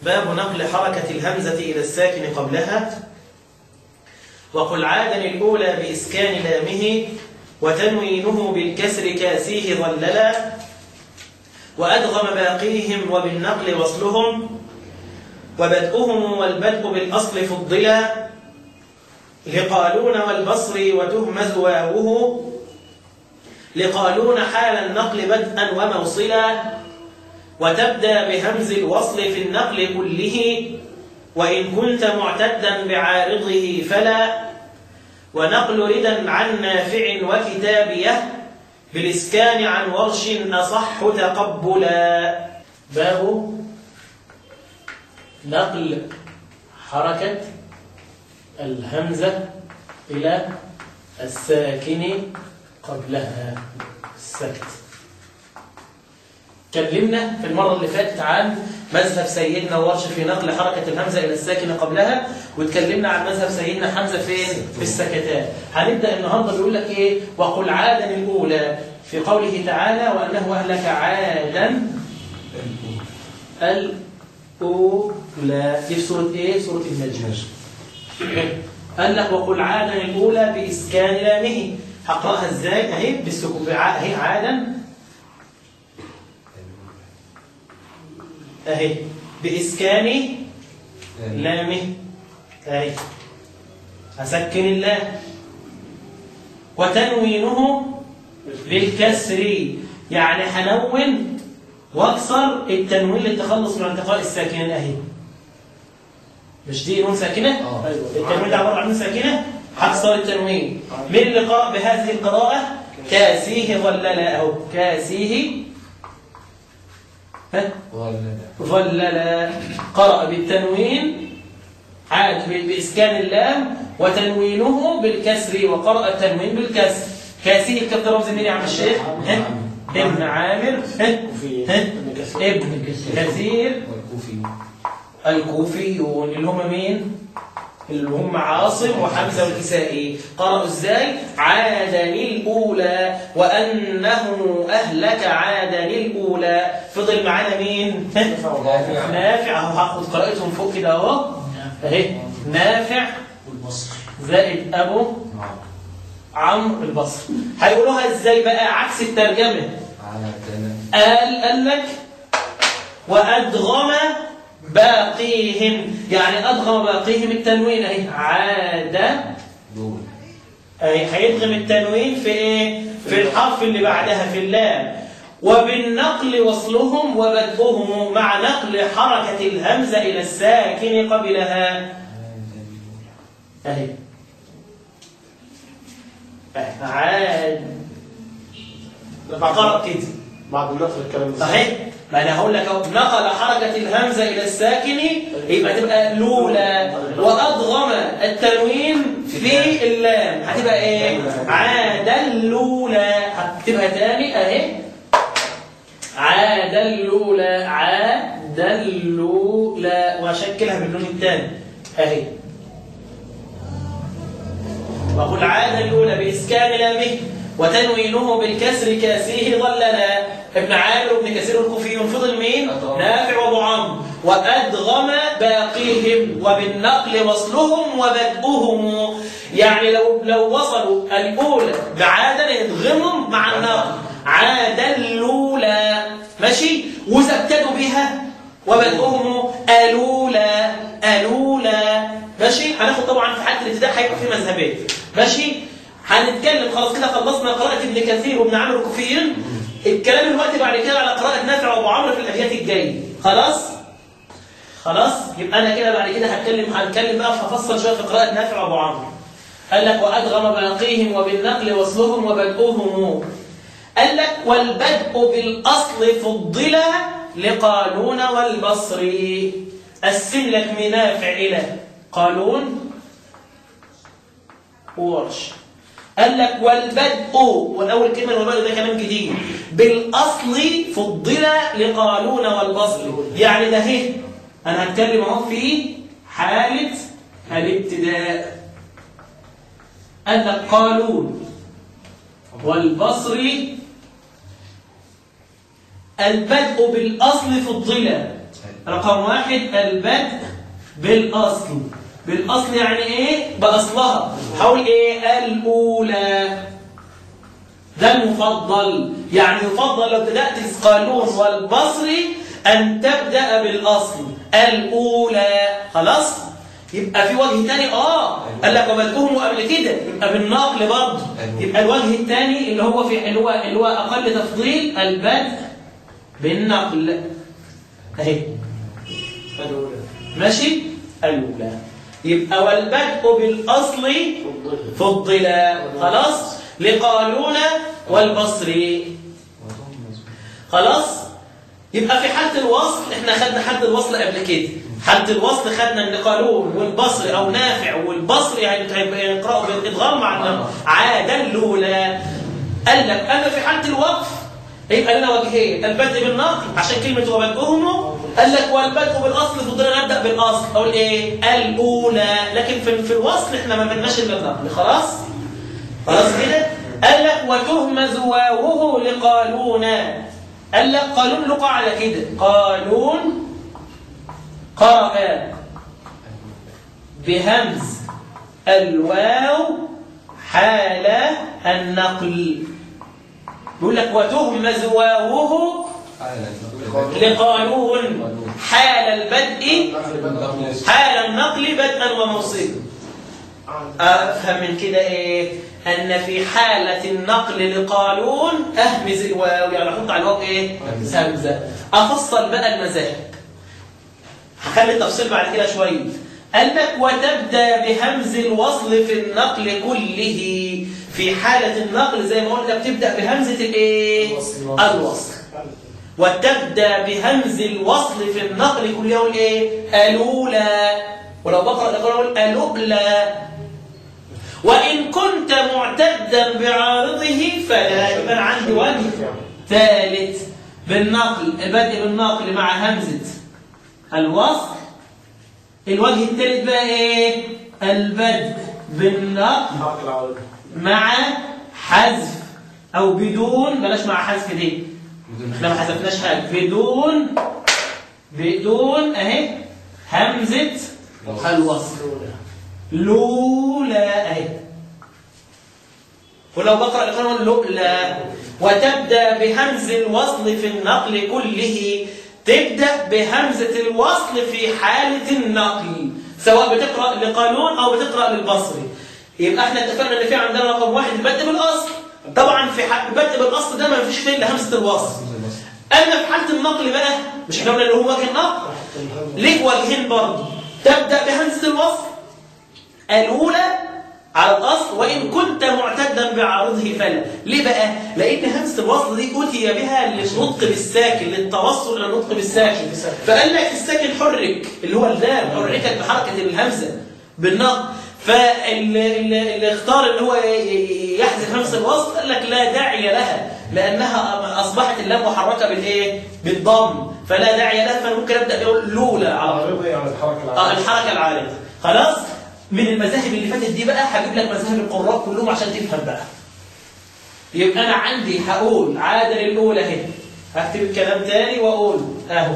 باب نقل حركة الهمزة إلى الساكن قبلها وقل عادا الأولى بإسكان لامه وتنوينه بالكسر كاسيه ظللا وأدغم باقيهم وبالنقل وصلهم وبدؤهم والبدء بالأصل فضلا لقالون والبصر وتهمز واوه لقالون حال النقل بدءا وموصلا وتبدأ بهمز الوصل في النقل كله وإن كنت معتدا بعارضه فلا ونقل ردا عن نافع وكتابيه بالإسكان عن ورش أصح تقبلا باب نقل حركة الهمزة إلى الساكن قبلها السكت كلمنا في المرة اللي فاتت عن مذهب سيدنا ورش في نقل حركة الهمزة إلى الساكن قبلها واتكلمنا عن مذهب سيدنا حمزة فين؟ في السكتات هنبدأ النهاردة بيقول لك إيه؟ وقل عادا الأولى في قوله تعالى وأنه أهلك عادا الأولى دي في سورة إيه؟ سورة النجم قال لك وقل عادا الأولى بإسكان لامه هقرأها إزاي؟ أهي بالسكون أهي عادا أهي بإسكان لامه أهي أسكن الله وتنوينه بالكسر يعني حنون واكسر التنوين للتخلص من انتقاء الساكنين اهي مش دي نون ساكنه آه. ايوه التنوين ده عباره عن نون ساكنه هكسر التنوين من اللي قرأ بهذه القراءه كاسيه ظللا اهو كاسيه ها ظللا قرأ بالتنوين عاد ب- بإسكان اللام وتنوينه بالكسر وقرأ التنوين بالكسر كاسيه كتب رمز مين يا عم الشيخ؟ ها؟ ابن عامر ها؟ ها؟ ابن كثير والكوفي الكوفيون اللي هم مين؟ اللي هم عاصم وحمزة والكسائي قرأوا ازاي؟ عادا الأولى وأنه أهلك عادا الأولى فضل معانا مين؟ نافع اهو هاخد قراءتهم فوق كده اهو اهي نافع والبصر زائد ابو عمرو البصري هيقولوها ازاي بقى عكس الترجمه عادنا قال قال لك وادغم باقيهم يعني ادغم باقيهم التنوين اهي عاد دول اهي هيدغم التنوين في ايه في الحرف اللي بعدها في اللام وبالنقل وصلهم وبدؤهم مع نقل حركة الهمزة إلى الساكن قبلها أهي أهي. عاد قرأ كده معدولات في الكلام ده صحيح ما انا هقول لك اهو نقل حركه الهمزه الى الساكن يبقى تبقى لولا وادغم التنوين في اللام هتبقى ايه عاد اللولا هكتبها تاني اهي عاد اللولا عاد اللولا واشكلها باللون الثاني اهي وقل عاد الأولى بإسكان لامه وتنوينه بالكسر كاسيه ظللا ابن عامر وابن كثير الكوفيون فضل مين؟ أدغم. نافع وابو عمرو وأدغم باقيهم وبالنقل وصلهم وبدؤهم يعني لو لو وصلوا الأولى بعادة يدغمهم مع النقل عاد الأولى ماشي وزبتدوا بها وبدؤهم ألولا ألولا ماشي هناخد طبعا في حالة الابتداء هيبقى في مذهبين ماشي هنتكلم خلاص كده خلصنا قراءة ابن كثير وابن عامر الكوفيين الكلام الوقت بعد كده على قراءة نافع وابو عمرو في الابيات الجاية خلاص خلاص يبقى انا كده بعد كده هتكلم هنتكلم بقى هفصل شويه في قراءة نافع وابو عمرو قال لك وادغم باقيهم وبالنقل وصلهم وبدؤهم قال لك والبدء بالاصل فضل لقالون والبصري قسم لك من نافع الى قالون وورش قال لك والبدء والاول كلمه والبدء ده كلام جديد بالاصل فضل لقالون والبصري يعني ده هي انا هتكلم اهو في حاله الابتداء قال لك قالون والبصري البدء بالاصل فضل رقم واحد البدء بالأصل بالأصل يعني إيه؟ بأصلها حول إيه؟ الأولى ده المفضل يعني يفضل لو بدأت القانون والبصري أن تبدأ بالأصل الأولى خلاص؟ يبقى في وجه تاني اه قال لك وبدؤهم قبل كده يبقى بالنقل برضه يبقى الوجه الثاني اللي هو في اللي هو اللي هو اقل تفضيل البدء بالنقل اهي الأولى ماشي الاولى يبقى والبدء بالاصل فضل خلاص لقالون والبصري خلاص يبقى في حالة الوصل احنا خدنا حالة الوصل قبل كده حالة الوصل خدنا ان قالون والبصري او نافع والبصري هيبقى يقرأوا بالادغام مع النقل عادا الاولى قال لك اما في حالة الوقف يبقى لنا وجهين البدء بالنقل عشان كلمة وبدؤهم قال لك والبدء بالاصل فضلنا نبدا بالاصل اقول ايه الاولى لكن في في الوصل احنا ما بدناش الا النقل خلاص خلاص كده قال لك وتهمز واوه لقالون قال لك قالون له قاعده كده قالون قرأ بهمز الواو حال النقل يقول لك وتهمز واوه لقانون حال البدء حال النقل بدءا وموصلا أفهم من كده إيه أن في حالة النقل لقانون أهمز الواو يعني أحط على الواو إيه همزة أفصل بقى المذاهب هخلي التفصيل بعد كده شوية قال لك وتبدأ بهمز الوصل في النقل كله في حالة النقل زي ما قلنا بتبدأ بهمزة الإيه الوصل وتبدا بهمز الوصل في النقل كل يوم ايه الأولى ولو بقرأ اقول الأولى وإن كنت معتدا بعارضه فلا يبقى أنا عندي وجه ثالث بالنقل البدء بالنقل مع همزة الوصل الوجه الثالث بقى ايه البدء بالنقل حركة العوض مع حذف او بدون بلاش مع حذف دي احنا ما حذفناش حاجه بدون بدون اهي همزه الوصل لولا اهي ولو بقرا القانون لولا وتبدا بهمز الوصل في النقل كله تبدا بهمزه الوصل في حاله النقل سواء بتقرا لقانون او بتقرا للبصري يبقى احنا اتفقنا ان في عندنا رقم واحد البدء بالاصل طبعا في حق البدء بالاصل ده ما فيش فيه الا همزه الوصل اما في حاله النقل بقى مش احنا قلنا اللي هو وجه النقل ليك وجهين برضه تبدا بهمزه الوصل الاولى على الاصل وان كنت معتدا بعارضه فلا ليه بقى لان همزه الوصل دي اتي بها للنطق بالساكن للتوصل الى النطق بالساكن فقال لك الساكن حرك اللي هو اللام حركت بحركه الهمزه بالنقل فاللي اختار ان هو يحذف همزه الوصل قال لك لا داعي لها لانها اصبحت اللام محركه بالايه بالضم فلا داعي لها فانا ممكن ابدا اقول لولا على طول عارضة يعني الحركة اه العوض الحركه العارضه خلاص من المذاهب اللي فاتت دي بقى هجيب لك مذاهب القراء كلهم عشان تفهم بقى يبقى انا عندي هقول عاده الاولى اهي هكتب الكلام تاني واقول اهو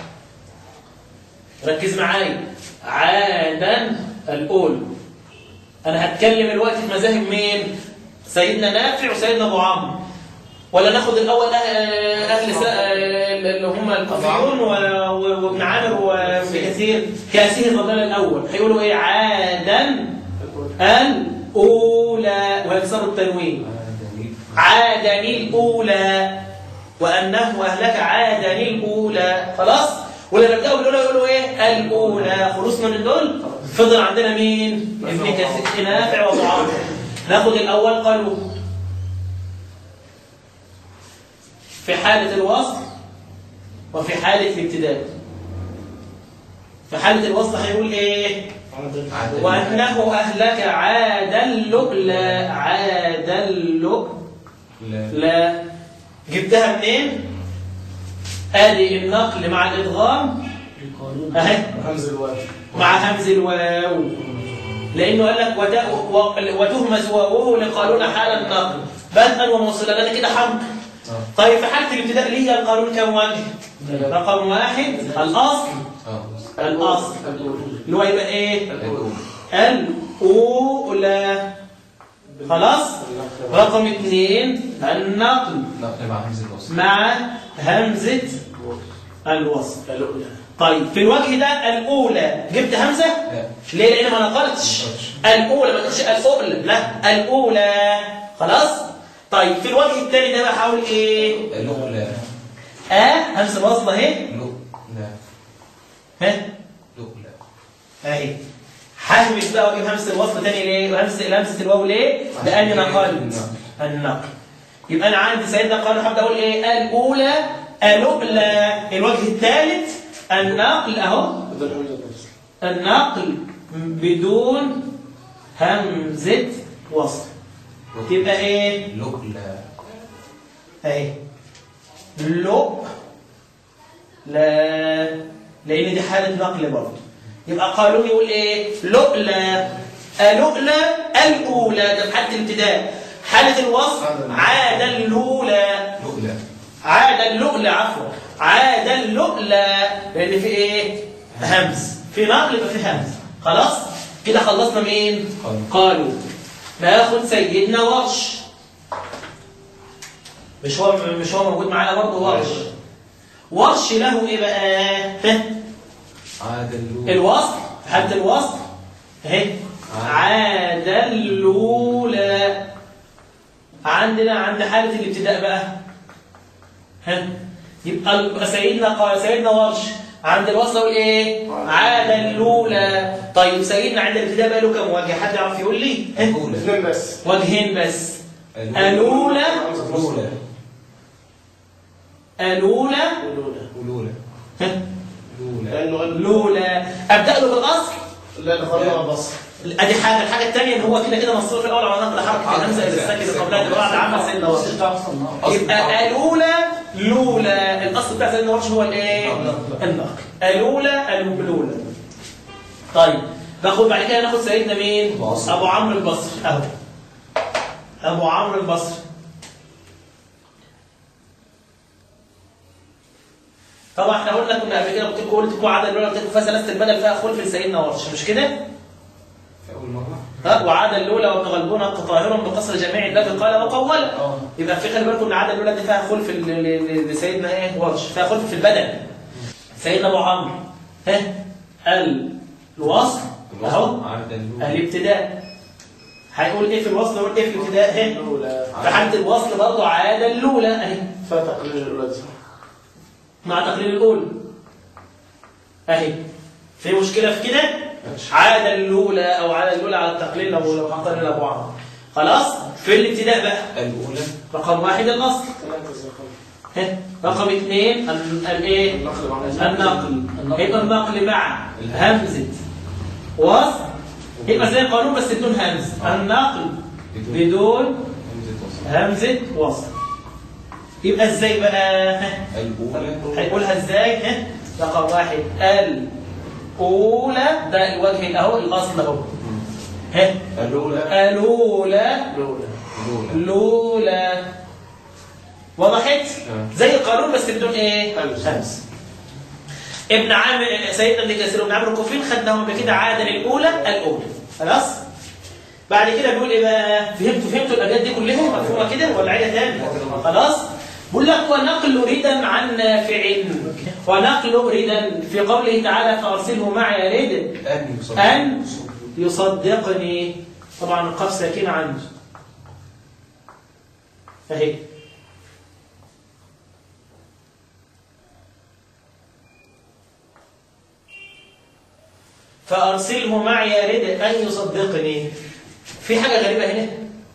ركز معايا عادا الاولى انا هتكلم الوقت في مذاهب مين سيدنا نافع وسيدنا ابو عمرو ولا ناخد الاول أه- اهل س- اللي هم الكوفيون و- و- وابن عامر وابن كثير كثير الرجال الاول هيقولوا ايه عادا الاولى ويكسروا التنوين عادني الاولى وانه اهلك عادني الاولى خلاص ولا نبداوا بالاولى يقولوا ايه الاولى خلصنا من دول فضل عندنا مين ابن كثير نافع وابو عمرو ناخد الاول قالوا في حالة الوصل وفي حالة الابتداء في حالة الوصل هيقول ايه وأنه أهلك عاد اللؤلؤ عاد اللؤلؤ لا جبتها منين ادي النقل مع الادغام اهي همز الواو مع همز الواو لانه قال لك وت- و- وتهمز واوه لقانون حال النقل بدءا وموصلا انا كده حمد طيب في حاله الابتداء ليه القانون كم وجه رقم واحد الاصل اه الأصل الأولى اللي هو يبقى ايه الأولى الأولى خلاص رقم اثنين النقل نقل مع همزة الوصل مع همزة الوصل الأولى طيب في الوجه ده الأولى جبت همزة لا ليه لأن ما نقلتش الأولى ما تقولش الأولى لا الأولى خلاص طيب في الوجه الثاني ده بقى حاول ايه الأولى اه همزة الوصل اهي الأولى ها الأولى اهي ههمس بقى واجيب همزه الوصل تاني ليه وهمزه همزه الواو ليه لاني نقلت النقل يبقى انا عندي سيدنا قال هبدا اقول ايه الاولى الاولى الوجه الثالث النقل اهو بدل همزة نفس النقل بدون همزه وصل تبقى ايه الأولى اهي لو لا لان دي حاله نقل برضه يبقى قالون يقول ايه لؤلى لؤلى الاولى ده في حاله الابتداء حاله الوصف عاد اللولى الأولى عاد اللؤلى عفوا عاد اللؤلى لان في ايه همز في نقل يبقى في همز خلاص كده خلصنا مين قالوا. قالوا ناخد سيدنا ورش مش هو مش هو موجود معانا برضه ورش ورش له ايه بقى ها عاد الأولى الوصل حد الوصل اهي عاد الاولى عندنا عند حاله الابتداء بقى ها يبقى ال- سيدنا قال سيدنا ورش عند الوصل يقول ايه عاد الاولى طيب سيدنا عند الابتداء بقى له كم وجه حد يعرف يقول لي ها؟ الأولى اثنين بس وجهين بس الأولى الاولى الأولى الاولى الأولى الأولى ها؟ الأولى لأنه ال- الاولى ابدا له بالاصل لا دخلنا بصر ادي حاجه الحاجه الثانيه ان هو كده كده مصروف في الاول على نقل حركه الهمزه الى الساكن اللي قبلها اللي بعد عمل سيدنا ورش يبقى الاولى لولا الاصل بتاع سيدنا ورش هو الايه النقل الاولى الاولى طيب ناخد بعد كده ناخد سيدنا مين أبو عاصم. ابو عمرو البصري اهو ابو عمرو البصري طبعا احنا قلنا كنا قبل كده قلت لكم قلت لكم عدد الاولى قلت لكم فيها ثلاثه البدل فيها خلف لسيدنا ورش مش كده؟ في أول مرة ها وعاد الاولى وابن غلبون طاهر بقصر جميع الذي قال وقولا اه يبقى في خلي بالكم ان عاد الاولى دي فيها خلف ل- ل- ل- لسيدنا ايه ورش فيها خلف في البدن سيدنا ابو عمرو ها ال- الوصل اهو عاد الأولى الابتداء هيقول ايه في الوصل يقول ايه في الابتداء ها الأولى في حاله الوصل برضه عاد الاولى اهي فتح لنا الأولى دي. مع تقرير الاولى اهي في مشكله في كده عاد الاولى او عاد الاولى على التقليل لو لو حطينا لابو عمرو خلاص في الابتداء بقى الأولى رقم واحد الاصل ثلاثة زي خمسة. ها، رقم اثنين ال- الايه النقل مع النقل يبقى النقل مع همزه وصل يبقى زي القانون بس بدون همز النقل بدون همزة وصل همزه وصل يبقى ازاي بقى ها؟ الأولى هيقولها ازاي ها رقم واحد الاولى ده الوجه الاهو الاصل اهو ها الأولى الاولى الأولى الأولى الاولى وضحت آه. زي القانون بس بدون ايه همز. همز ابن عامر سيدنا ابن كثير وابن عامر الكوفيين خدناهم قبل كده عاده الاولى الاولى خلاص بعد كده بيقول ايه بقى فهمتوا فهمتوا الابيات دي كلها مفهومه كده ولا عيله تاني خلاص بيقول لك ونقل ردا عن نافع ونقل ردا في قوله تعالى فارسله معي رد أن يصدق أن يصدقني طبعا القاف ساكنة عنده فهي فأرسله معي رد أن يصدقني في حاجة غريبة هنا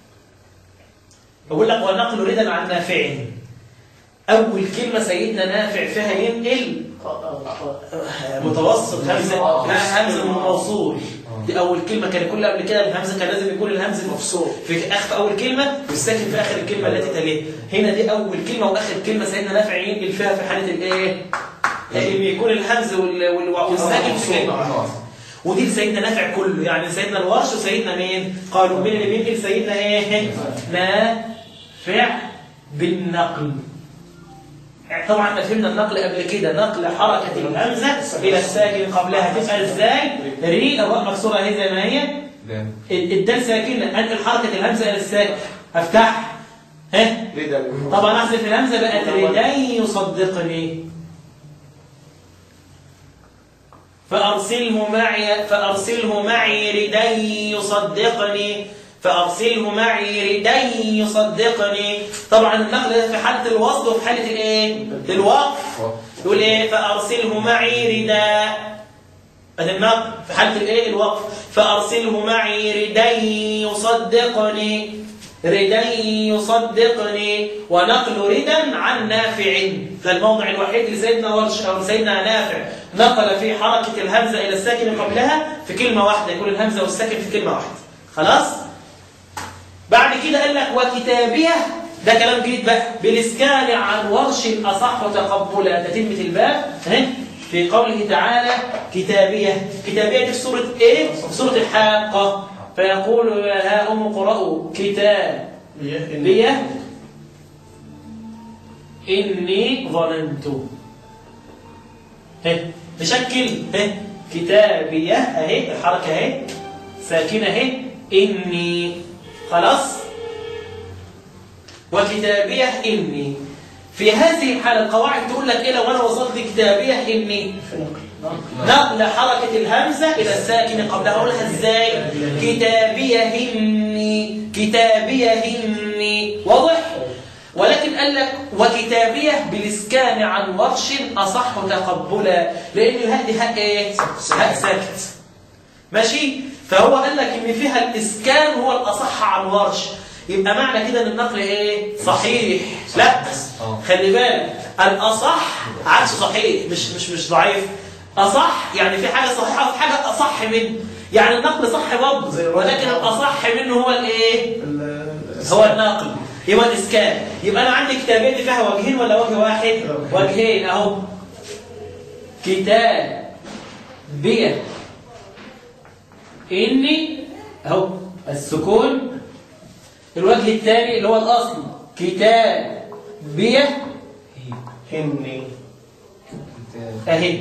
بقول لك ونقل ردا عن نافع أول كلمة سيدنا نافع فيها ينقل متوسط همزه لا همزه موصول دي اول كلمه كان كل قبل كده الهمزه كان لازم يكون الهمز مفصول في اخر اول كلمه والساكن في اخر الكلمه التي تليها هنا دي اول كلمه واخر كلمه سيدنا نافع ينقل فيها في حاله الايه لازم يكون الهمز وال- وال- والساكن في كلمه ودي لسيدنا نافع كله يعني سيدنا الورش وسيدنا مين قالوا مين اللي بينقل سيدنا ايه نافع بالنقل طبعا احنا فهمنا النقل قبل كده نقل حركة الهمزة إلى الساكن قبلها تبقى ازاي؟ ري الراء مكسورة اهي زي ما هي لام الدال ساكنة انقل حركة الهمزة إلى الساكن افتح ها ردا طبعا احذف الهمزة بقت ردي يصدقني فأرسله معي فأرسله معي ردي يصدقني فأرسله معي ردي يصدقني طبعا النقل ده في حالة الوصل وفي حالة الايه؟ الوقف يقول ايه فأرسله معي رداء هذا النقل في حالة الايه الوقف فأرسله معي ردي يصدقني ردي يصدقني ونقل ردا عن نافع ده الموضع الوحيد اللي سيدنا ورش أو سيدنا نافع نقل في حركة الهمزة إلى الساكن قبلها في كلمة واحدة يكون الهمزة والساكن في كلمة واحدة خلاص بعد كده قال لك وكتابية ده كلام جديد بقى بالإسكان عن ورش أصح تقبلا تتمة الباب اهي في قوله تعالى كتابية كتابية دي في سورة إيه؟ في سورة الحاقة فيقول يا ها أم اقرأوا كتابية إني ظننت اهي نشكل اهي كتابية اهي الحركة اهي ساكنة اهي إني خلاص وكتابية إني في هذه الحالة القواعد تقول لك إيه لو أنا وصلت كتابية إني في نقل نقل حركة الهمزة إلى الساكن قبلها أقولها إزاي كتابية إني كتابية إني واضح ولكن قال لك وكتابية بالإسكان عن ورش أصح تقبلا لأنه هذه هاء إيه هاء ساكت ماشي فهو قال لك ان فيها الاسكان هو الاصح عن ورش يبقى معنى كده ان النقل ايه صحيح لا آه. خلي بالك الاصح عكس صحيح مش مش مش ضعيف اصح يعني في حاجه صحيحه وفي حاجه اصح منه يعني النقل صح برضه زي الرجل. ولكن الاصح منه هو الايه ال- هو النقل يبقى الاسكان يبقى انا عندي كتابين دي فيها وجهين ولا وجه واحد وجهين اهو كتاب بيه إني أهو السكون الوجه الثاني اللي هو الأصل كتاب بيه هني أهي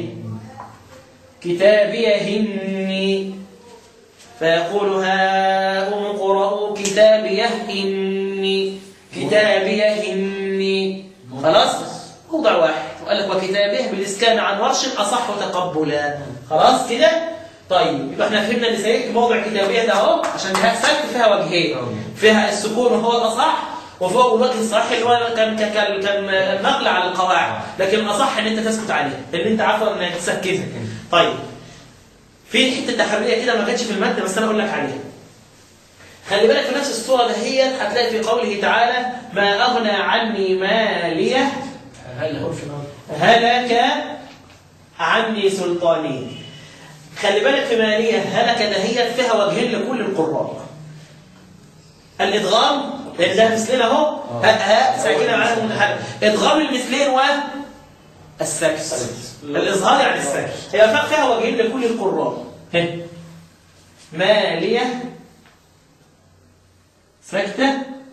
كتابي هني فيقول هاؤم اقرءوا كتابيه إني كتابيه إني خلاص موضع واحد وقال لك وكتابه بالإسكان عن ورش أصح تقبلا خلاص كده طيب يبقى احنا فهمنا ان سيكتب موضع كتابيه ده اهو عشان الهاء ساكت فيها وجهين فيها السكون وهو الاصح وفوق الوجه الصحيح اللي هو كان كان كان كان النقل على القواعد لكن الاصح ان انت تسكت عليه ان انت عفوا انك تسكتها طيب في حته تحريريه كده ما جاتش في الماده بس انا اقول لك عليها خلي بالك في نفس الصوره دهيت هتلاقي في قوله تعالى ما اغنى عني ماليه عرف نقل هلك عني سلطاني خلي بالك في مالية هلك دهيت فيها وجهين لكل القراء الإدغام لأن ده مثلين أهو ها ها ساكنة معانا متحرك إدغام المثلين و السكت الإظهار يعني السكت هي فيها- فيها وجهين لكل القراء ها. مالية سكتة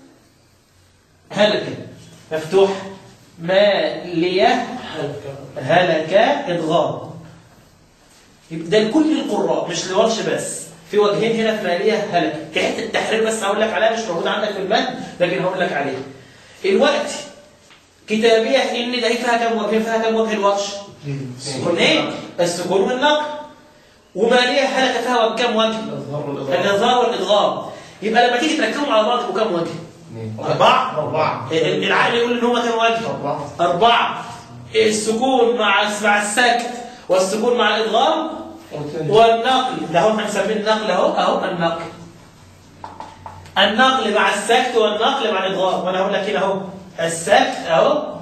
هلك مفتوح مالية هلك إدغام يبقى ده لكل القراء مش لورش بس في وجهين هنا في مالية هلك كحته التحرير بس هقول لك عليها مش موجود عندك في المتن لكن هقول لك عليها الوقت كتابية إن ده فيها كم وجه فيها كم وجه الورش سكونين السكون والنقل ومالية هلك فيها وجه- كم وجه الإظهار والإضافة الإظهار والإدغام يبقى لما تيجي تركبهم على بعض يبقوا كم وجه أربعة أربعة العقل يقول إن هما كم وجه أربعة أربعة السكون مع مع السكت والسكون مع الإدغام والنقل ده هو هنسميه النقل اهو اهو النقل النقل مع السكت والنقل مع الإدغام وأنا هقول لك هنا اهو السكت اهو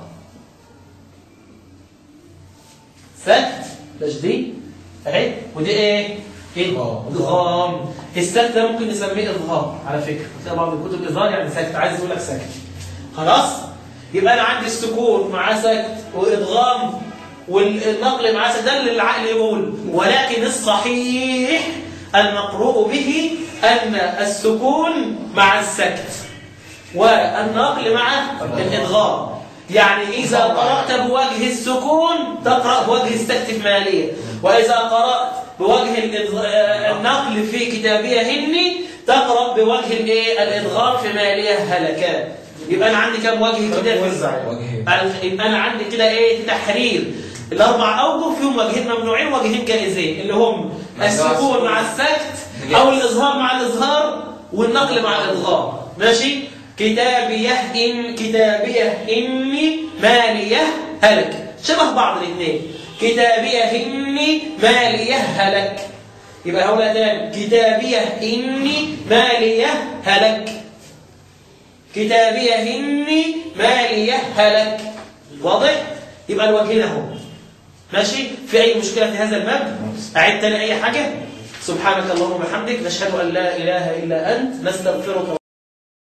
سكت تشديد اهي ودي ايه؟ آه. ادغام السكت ده ممكن نسميه اظهار على فكره تلاقي بعض الكتب اظهار يعني سكت عايز يقول لك سكت خلاص يبقى انا عندي السكون مع سكت وادغام والنقل مع سكت ده اللي العقل يقول ولكن الصحيح المقروء به ان السكون مع السكت والنقل مع الادغام يعني إذا قرأت بوجه السكون تقرأ بوجه استكتف مالية وإذا قرأت بوجه الإضغ- آه، النقل في كتابية هني تقرأ بوجه الإيه؟ الإدغام في مالية هلكان يبقى أنا عندي كم وجه كده في وزع يعني. وجهين يبقى انا عندي كده ايه تحرير الاربع اوجه فيهم وجهين ممنوعين وجهين جائزين اللي هم السكون مع السكت او الاظهار مع الاظهار والنقل مع الادغام ماشي كتابيه ان كتابيه اني ماليه هلك شبه بعض الاثنين كتابيه اني ماليه هلك يبقى هقولها تاني كتابيه اني ماليه هلك كتابية هني مالية هلك واضح؟ يبقى الوجهين اهو ماشي؟ في أي مشكلة في هذا الباب؟ أعد تاني أي حاجة؟ سبحانك اللهم وبحمدك نشهد أن لا إله إلا أنت نستغفرك